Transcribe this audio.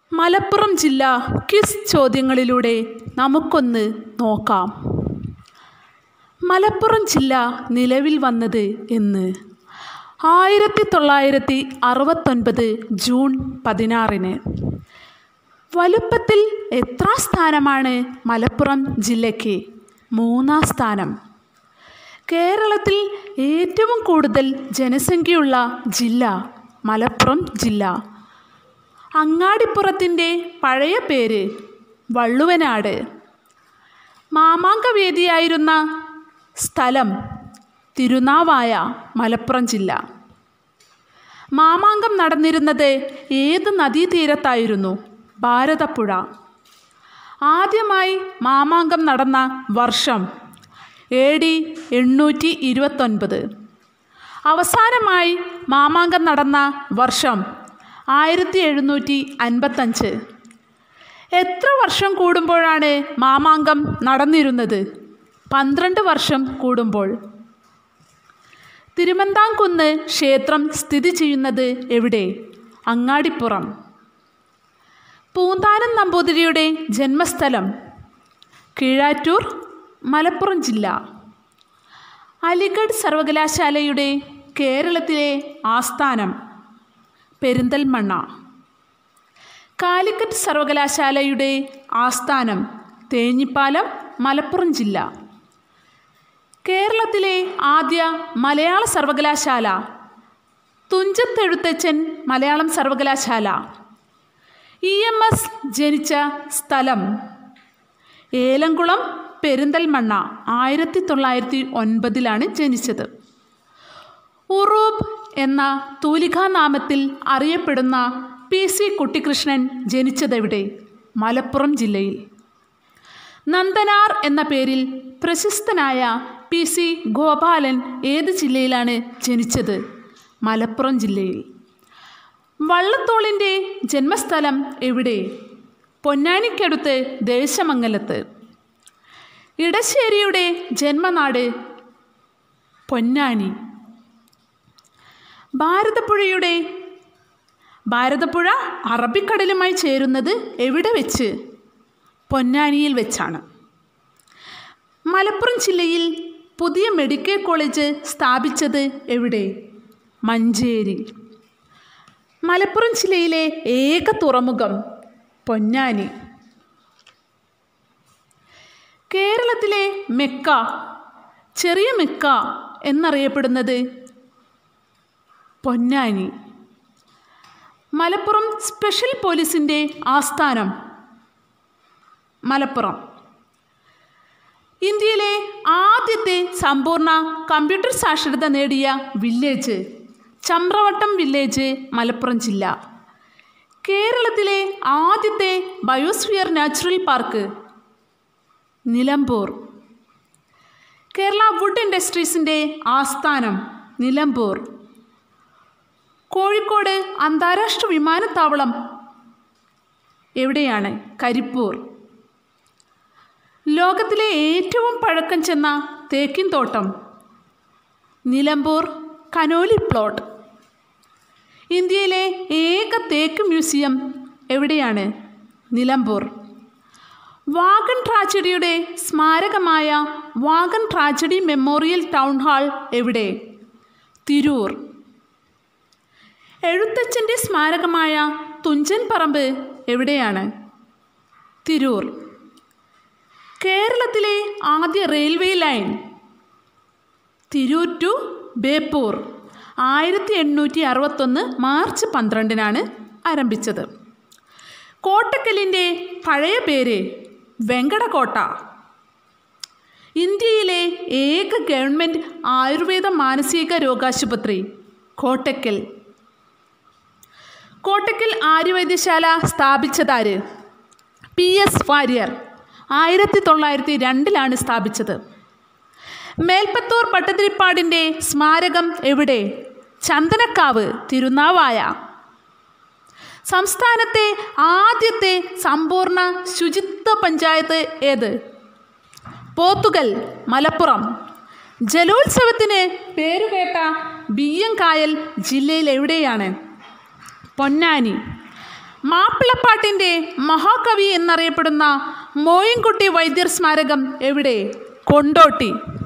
മലപ്പുറം ജില്ല ക്വിസ് ചോദ്യങ്ങളിലൂടെ നമുക്കൊന്ന് നോക്കാം മലപ്പുറം ജില്ല നിലവിൽ വന്നത് എന്ന് ആയിരത്തി തൊള്ളായിരത്തി അറുപത്തൊൻപത് ജൂൺ പതിനാറിന് വലുപ്പത്തിൽ എത്രാം സ്ഥാനമാണ് മലപ്പുറം ജില്ലയ്ക്ക് മൂന്നാം സ്ഥാനം കേരളത്തിൽ ഏറ്റവും കൂടുതൽ ജനസംഖ്യയുള്ള ജില്ല മലപ്പുറം ജില്ല അങ്ങാടിപ്പുറത്തിൻ്റെ പഴയ പേര് വള്ളുവനാട് മാമാങ്കവേദിയായിരുന്ന സ്ഥലം തിരുനാവായ മലപ്പുറം ജില്ല മാമാങ്കം നടന്നിരുന്നത് ഏത് നദീതീരത്തായിരുന്നു ഭാരതപ്പുഴ ആദ്യമായി മാമാങ്കം നടന്ന വർഷം എ ഡി എണ്ണൂറ്റി ഇരുപത്തൊൻപത് അവസാനമായി മാമാങ്കം നടന്ന വർഷം ആയിരത്തി എഴുന്നൂറ്റി അൻപത്തഞ്ച് എത്ര വർഷം കൂടുമ്പോഴാണ് മാമാങ്കം നടന്നിരുന്നത് പന്ത്രണ്ട് വർഷം കൂടുമ്പോൾ തിരുമന്താംകുന്ന് ക്ഷേത്രം സ്ഥിതി ചെയ്യുന്നത് എവിടെ അങ്ങാടിപ്പുറം പൂന്താനം നമ്പൂതിരിയുടെ ജന്മസ്ഥലം കീഴാറ്റൂർ മലപ്പുറം ജില്ല അലിഗഡ് സർവകലാശാലയുടെ കേരളത്തിലെ ആസ്ഥാനം പെരിന്തൽമണ്ണ കാലിക്കറ്റ് സർവകലാശാലയുടെ ആസ്ഥാനം തേഞ്ഞിപ്പാലം മലപ്പുറം ജില്ല കേരളത്തിലെ ആദ്യ മലയാള സർവകലാശാല തുഞ്ചത്തെഴുത്തച്ഛൻ മലയാളം സർവകലാശാല ഇ എം എസ് ജനിച്ച സ്ഥലം ഏലംകുളം പെരിന്തൽമണ്ണ ആയിരത്തി തൊള്ളായിരത്തി ഒൻപതിലാണ് ജനിച്ചത് ഉറൂബ് എന്ന തൂലികാനാമത്തിൽ അറിയപ്പെടുന്ന പി സി കുട്ടിക്കൃഷ്ണൻ ജനിച്ചതെവിടെ മലപ്പുറം ജില്ലയിൽ നന്ദനാർ എന്ന പേരിൽ പ്രശസ്തനായ പി സി ഗോപാലൻ ഏത് ജില്ലയിലാണ് ജനിച്ചത് മലപ്പുറം ജില്ലയിൽ വള്ളത്തോളിൻ്റെ ജന്മസ്ഥലം എവിടെ പൊന്നാനിക്കടുത്ത് ദേശമംഗലത്ത് ഇടശ്ശേരിയുടെ ജന്മനാട് പൊന്നാനി ഭാരതപ്പുഴയുടെ ഭാരതപ്പുഴ അറബിക്കടലുമായി ചേരുന്നത് എവിടെ വെച്ച് പൊന്നാനിയിൽ വെച്ചാണ് മലപ്പുറം ജില്ലയിൽ പുതിയ മെഡിക്കൽ കോളേജ് സ്ഥാപിച്ചത് എവിടെ മഞ്ചേരി മലപ്പുറം ജില്ലയിലെ ഏക തുറമുഖം പൊന്നാനി കേരളത്തിലെ മെക്ക ചെറിയ മെക്ക എന്നറിയപ്പെടുന്നത് പൊന്നാനി മലപ്പുറം സ്പെഷ്യൽ പോലീസിൻ്റെ ആസ്ഥാനം മലപ്പുറം ഇന്ത്യയിലെ ആദ്യത്തെ സമ്പൂർണ്ണ കമ്പ്യൂട്ടർ സാക്ഷരത നേടിയ വില്ലേജ് ചമ്രവട്ടം വില്ലേജ് മലപ്പുറം ജില്ല കേരളത്തിലെ ആദ്യത്തെ biosphere natural park Nilambur Kerala wood ഇൻഡസ്ട്രീസിൻ്റെ ആസ്ഥാനം നിലമ്പൂർ കോഴിക്കോട് അന്താരാഷ്ട്ര വിമാനത്താവളം എവിടെയാണ് കരിപ്പൂർ ലോകത്തിലെ ഏറ്റവും പഴക്കം ചെന്ന തേക്കിൻ തോട്ടം നിലമ്പൂർ കനോലി പ്ലോട്ട് ഇന്ത്യയിലെ ഏക തേക്ക് മ്യൂസിയം എവിടെയാണ് നിലമ്പൂർ വാഗൺ ട്രാജഡിയുടെ സ്മാരകമായ wagon tragedy memorial town hall എവിടെ തിരൂർ എഴുത്തച്ഛൻ്റെ സ്മാരകമായ തുഞ്ചൻ പറമ്പ് എവിടെയാണ് തിരൂർ കേരളത്തിലെ ആദ്യ railway line Tirur to Beypore ആയിരത്തി എണ്ണൂറ്റി അറുപത്തൊന്ന് മാർച്ച് പന്ത്രണ്ടിനാണ് ആരംഭിച്ചത് കോട്ടക്കലിൻ്റെ പഴയ പേര് വെങ്കടകോട്ട ഇന്ത്യയിലെ ഏക ഗവൺമെൻറ് ആയുർവേദ മാനസിക രോഗാശുപത്രി കോട്ടക്കൽ കോട്ടക്കൽ ആര്യവൈദ്യശാല സ്ഥാപിച്ചതാര് പി എസ് വാര്യർ ആയിരത്തി തൊള്ളായിരത്തി രണ്ടിലാണ് സ്ഥാപിച്ചത് മേൽപ്പത്തൂർ പട്ടതിരിപ്പാടിൻ്റെ സ്മാരകം എവിടെ ചന്ദനക്കാവ് തിരുനാവായ സംസ്ഥാനത്തെ ആദ്യത്തെ സമ്പൂർണ്ണ ശുചിത്വ പഞ്ചായത്ത് ഏത് പോത്തുകൽ മലപ്പുറം ജലോത്സവത്തിന് പേരുകേട്ട ബിയ്യം കായൽ ജില്ലയിൽ എവിടെയാണ് പൊന്നാനി മാപ്പിളപ്പാട്ടിൻ്റെ മഹാകവി എന്നറിയപ്പെടുന്ന മോയിൻകുട്ടി വൈദ്യർ സ്മാരകം എവിടെ കൊണ്ടോട്ടി